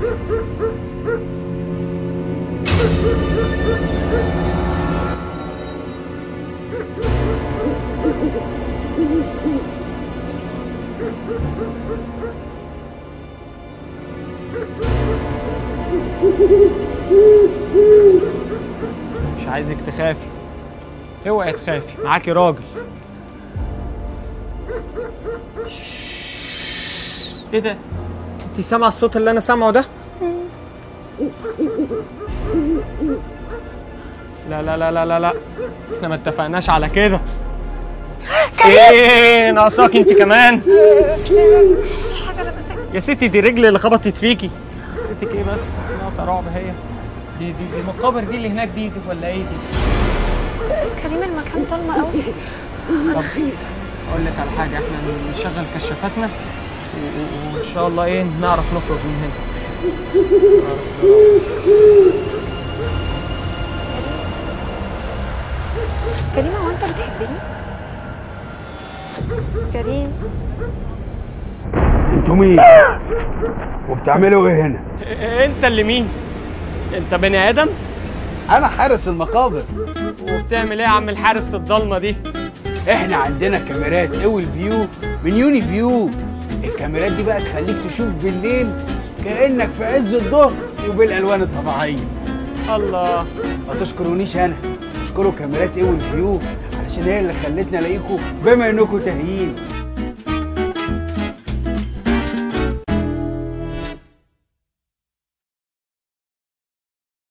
مش عايزك تخافي اوعي تخافي معاكي راجل ايه ده انت سامعه الصوت اللي انا سامعه ده لا لا لا لا لا لا احنا ما اتفقناش على كده ايه ناقصاك انت كمان يا ستي دي رجل اللي خبطت فيكي ستك ايه بس ناقصه رعب هي دي دي دي المقابر دي اللي هناك دي, دي ولا ايه دي كريم المكان ضلمه قوي طب اقول لك على حاجه احنا نشغل كشافاتنا و- و- وان شاء الله ايه نعرف نخرج من هنا كريم هو انت بتحبني كريم انتوا مين؟ وبتعملوا ايه هنا؟ إيه انت اللي مين انت بني ادم انا حارس المقابر وبتعمل ايه يا عم الحارس في الضلمه دي احنا عندنا كاميرات اول فيو من يوني فيو الكاميرات دي بقى تخليك تشوف بالليل كانك في عز الظهر وبالالوان الطبيعيه الله ما تشكرونيش انا اشكروا كاميرات اول فيو علشان هي اللي خلتني الاقيكم بما انكم تاهيين